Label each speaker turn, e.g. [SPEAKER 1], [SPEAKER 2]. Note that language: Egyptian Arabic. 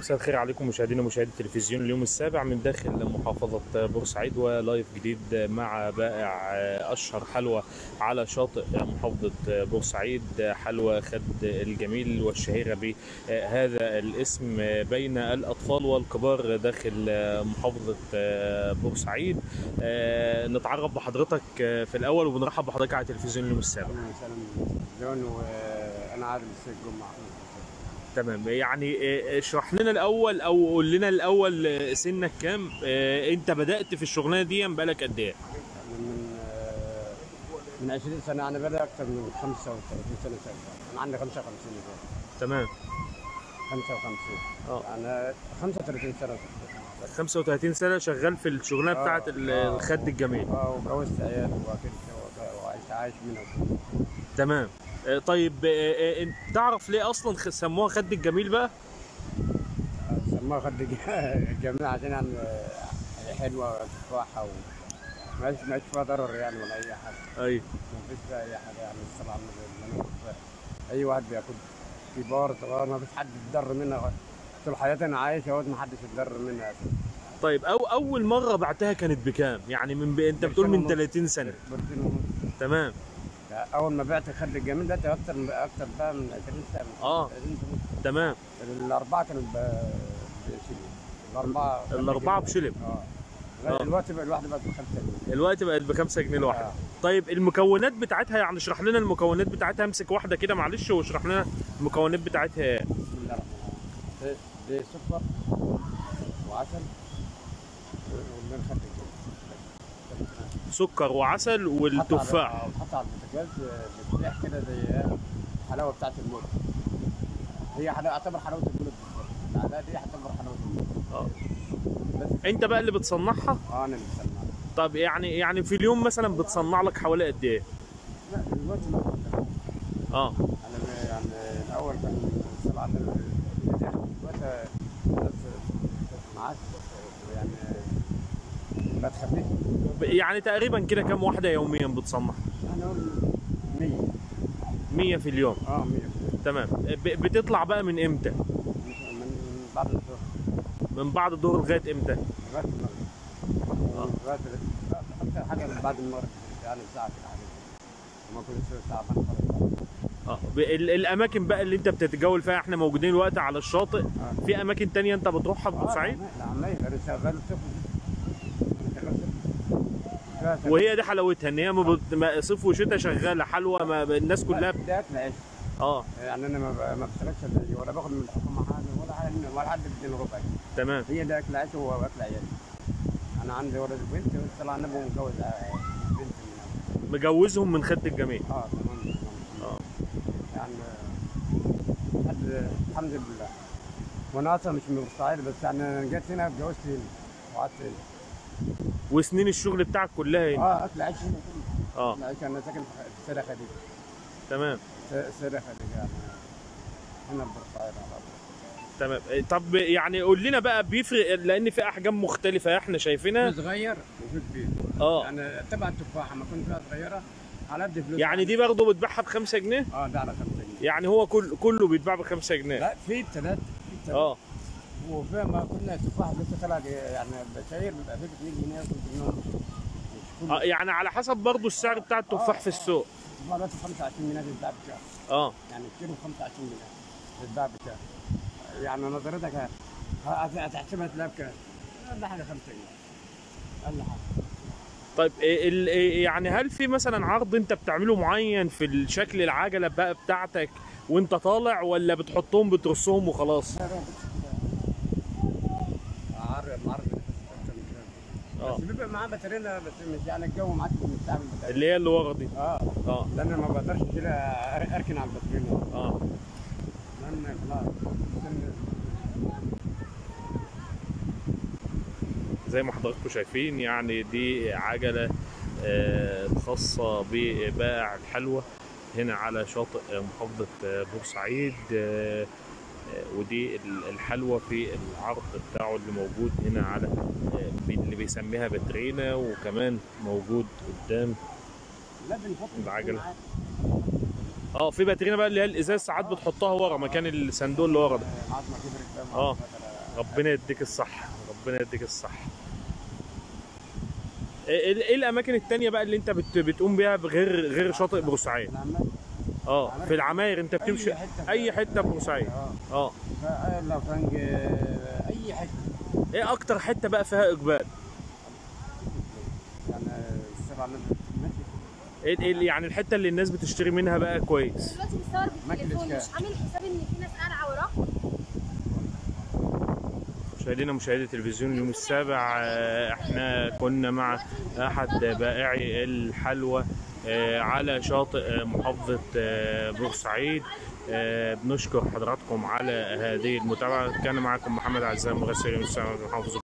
[SPEAKER 1] مساء الخير عليكم مشاهدينا مشاهدي التلفزيون اليوم السابع من داخل محافظة بورسعيد ولايف جديد مع بائع أشهر حلوى على شاطئ محافظة بورسعيد حلوى خد الجميل والشهيرة بهذا الاسم بين الأطفال والكبار داخل محافظة بورسعيد نتعرف بحضرتك في الأول وبنرحب بحضرتك على التلفزيون اليوم السابع
[SPEAKER 2] اهلا وسهلا جون وانا عادل السيد جمعه
[SPEAKER 1] تمام يعني آه، اشرح لنا الاول او قول لنا الاول آه، سنك كام آه، انت بدات في الشغلانه دي بقالك قد ايه
[SPEAKER 2] من آه، من 20 سنه انا بدأ اكثر من 35 سنه سنة. انا عندي 55 سنه
[SPEAKER 1] تمام
[SPEAKER 2] 55
[SPEAKER 1] اه
[SPEAKER 2] انا 35 سنه
[SPEAKER 1] 35 سنه شغال في الشغلانه
[SPEAKER 2] آه،
[SPEAKER 1] بتاعت ال-
[SPEAKER 2] آه.
[SPEAKER 1] الخد الجميل
[SPEAKER 2] اه وجوزت عيال وكده وعايش عايش منهم
[SPEAKER 1] تمام آه، طيب آه، آه، انت تعرف ليه اصلا خ- سموها خد الجميل بقى
[SPEAKER 2] سموها خد الجميع عشان يعني حلوه وتفاحه و ما فيش ما فيش فيها ضرر يعني ولا اي حاجه
[SPEAKER 1] ايوه
[SPEAKER 2] ما فيش فيها اي حاجه يعني الصراحه من- من- اي واحد بياكل كبار صغار ما فيش حد يتضر منها طول حياتي انا عايش اهوت ما حدش يتضر منها
[SPEAKER 1] طيب او اول مره بعتها كانت بكام يعني من ب... انت بتقول من 30 سنه
[SPEAKER 2] برتين ونص.
[SPEAKER 1] تمام
[SPEAKER 2] اول ما بعت خد الجميل ده اكتر من اكتر بقى من 20 سنه
[SPEAKER 1] آه.
[SPEAKER 2] 30 سنة.
[SPEAKER 1] تمام
[SPEAKER 2] الاربعه كانوا ب بشيلين. الاربعه
[SPEAKER 1] الاربعه بشلب
[SPEAKER 2] اه
[SPEAKER 1] آه.
[SPEAKER 2] دلوقتي بقى الواحده بقت بخمسه جنيه
[SPEAKER 1] الوقت بقت ب 5 جنيه الواحده
[SPEAKER 2] آه.
[SPEAKER 1] طيب المكونات بتاعتها يعني اشرح لنا المكونات بتاعتها امسك واحده كده معلش واشرح لنا المكونات بتاعتها ايه
[SPEAKER 2] بسم الله الرحمن الرحيم دي- دي سكر وعسل واللي خد الجميل
[SPEAKER 1] سكر وعسل والتفاح
[SPEAKER 2] حط على البوتاجاز بتريح كده زي الحلاوه بتاعت المولد هي حلاوه اعتبر حلاوه المولد بالظبط لا دي اعتبر حلاوه المولد
[SPEAKER 1] آه.
[SPEAKER 2] بس
[SPEAKER 1] انت بقى اللي بتصنعها
[SPEAKER 2] اه انا اللي بسمعها
[SPEAKER 1] طب يعني يعني في اليوم مثلا بتصنع لك حوالي قد ايه
[SPEAKER 2] لا دلوقتي ما بقدر.
[SPEAKER 1] اه
[SPEAKER 2] انا يعني الاول كان الصلاه على النبي دلوقتي بس معاك يعني ما تخبيش
[SPEAKER 1] ب- يعني تقريبا كده كام واحده يوميا بتصنع
[SPEAKER 2] انا اقول 100
[SPEAKER 1] 100 في اليوم
[SPEAKER 2] اه 100
[SPEAKER 1] تمام ب- بتطلع بقى من امتى
[SPEAKER 2] من بعد الظهر
[SPEAKER 1] من بعد الظهر لغايه امتى
[SPEAKER 2] لغايه المغرب لغايه اكثر حاجه من بعد المغرب يعني ساعه كده حاجه ما كنت تعبان خالص
[SPEAKER 1] اه ب- ال- الاماكن بقى اللي انت بتتجول فيها احنا موجودين دلوقتي على الشاطئ
[SPEAKER 2] آه.
[SPEAKER 1] في اماكن تانية انت بتروحها في بورسعيد
[SPEAKER 2] لا عمال انا شغال صفر شغال صفر
[SPEAKER 1] وهي دي حلاوتها ان هي ما بت- ما- صيف وشتاء شغاله حلوه ما ب- الناس كلها ب-
[SPEAKER 2] ده اكل عيش
[SPEAKER 1] اه
[SPEAKER 2] يعني انا ما ب- ما بشتغلش إلا دي ولا باخد من الحكومه حاجه ولا حاجه ولا حد بيديني ربع جنيه.
[SPEAKER 1] تمام
[SPEAKER 2] هي ده اكل عيش وهو اكل عيال انا عندي ولد وبنت طلع النبي ومتجوز آه، بنت من
[SPEAKER 1] مجوزهم من خد الجميل
[SPEAKER 2] اه تمام تمام
[SPEAKER 1] اه
[SPEAKER 2] يعني حد الحمد لله وانا اصلا مش من بورسعيد بس يعني انا جيت هنا اتجوزت هنا وقعدت هنا
[SPEAKER 1] وسنين الشغل بتاعك كلها هنا
[SPEAKER 2] اه اكل عيش هنا كله
[SPEAKER 1] اه
[SPEAKER 2] اكل عيش انا ساكن في سيدة خديجه
[SPEAKER 1] تمام
[SPEAKER 2] س- سيدة خديجه يعني هنا في بورسعيد على طول
[SPEAKER 1] تمام إيه، طب يعني قول لنا بقى بيفرق لان في احجام مختلفه احنا شايفينها
[SPEAKER 2] في صغير وفي كبير
[SPEAKER 1] اه
[SPEAKER 2] يعني تبع التفاحه ما كنت فيها صغيره على قد فلوس
[SPEAKER 1] يعني دي برضه بتباعها ب 5 جنيه
[SPEAKER 2] اه ده على 5 جنيه
[SPEAKER 1] يعني هو كل كله بيتباع ب 5 جنيه
[SPEAKER 2] لا في ابتدات في ابتدات
[SPEAKER 1] اه
[SPEAKER 2] وفي ما كنا تفاح لسه طلع يعني بشاير بيبقى فيه 2 جنيه و3 جنيه مش كله
[SPEAKER 1] اه يعني على حسب برضه السعر بتاع التفاح في السوق
[SPEAKER 2] ما دلوقتي 25 جنيه بيتباع بكام؟
[SPEAKER 1] اه
[SPEAKER 2] يعني الكيلو 25 جنيه بيتباع بكام؟ يعني نظرتك ه- ه- هتحسبها تلاقي بكام؟ اقل حاجه 5 جنيه اقل حاجه
[SPEAKER 1] طيب إيه ال- إيه يعني هل في مثلا عرض انت بتعمله معين في الشكل العجله بقى بتاعتك وانت طالع ولا بتحطهم بترصهم وخلاص
[SPEAKER 2] لا لا بس كده عرض معرض اكتر من كده
[SPEAKER 1] اه
[SPEAKER 2] بس بيبقى معاه باترينا بس مش يعني الجو معاك مستعمل باترينا
[SPEAKER 1] اللي هي اللي ورا دي
[SPEAKER 2] اه
[SPEAKER 1] اه
[SPEAKER 2] لان ما بقدرش اشيلها أر- اركن على الباترينا
[SPEAKER 1] اه
[SPEAKER 2] لان خلاص سن-
[SPEAKER 1] زي ما حضراتكم شايفين يعني دي عجله آه، خاصه ببائع الحلوى هنا على شاطئ محافظه آه، بورسعيد آه، آه، ودي ال- الحلوى في العرض بتاعه اللي موجود هنا على آه، اللي بيسميها بترينا وكمان موجود قدام
[SPEAKER 2] لا بنحط
[SPEAKER 1] العجلة.
[SPEAKER 2] معاك.
[SPEAKER 1] اه في باترينا بقى اللي هي الازاز ساعات بتحطها ورا مكان الصندوق اللي ورا ده
[SPEAKER 2] آه، عظمه كبرت بقى
[SPEAKER 1] آه.
[SPEAKER 2] معاك.
[SPEAKER 1] ربنا يديك الصحة ربنا يديك الصحة ايه إيه- إيه الاماكن التانية بقى اللي انت بت بتقوم بيها غير غير شاطئ بورسعيد
[SPEAKER 2] العمال
[SPEAKER 1] اه في العماير انت بتمشي
[SPEAKER 2] أي حتة.
[SPEAKER 1] اي حتة في بورسعيد
[SPEAKER 2] اه
[SPEAKER 1] اه
[SPEAKER 2] فقال فرنج اي حته
[SPEAKER 1] ايه اكتر حتة بقى فيها اقبال
[SPEAKER 2] يعني السبع متر
[SPEAKER 1] ايه إيه يعني الحتة اللي الناس بتشتري منها بقى كويس
[SPEAKER 3] دلوقتي بتصور بالتليفون
[SPEAKER 2] مجلس
[SPEAKER 3] مش عامل حساب ان في ناس قارعه وراك
[SPEAKER 1] مشاهدينا مشاهدي تلفزيون اليوم السابع آه، احنا كنا مع احد بائعي الحلوى آه، على شاطئ آه، محافظة آه، بورسعيد آه، بنشكر حضراتكم على هذه المتابعة كان معكم محمد عزام مراسل اليوم السابع من محافظة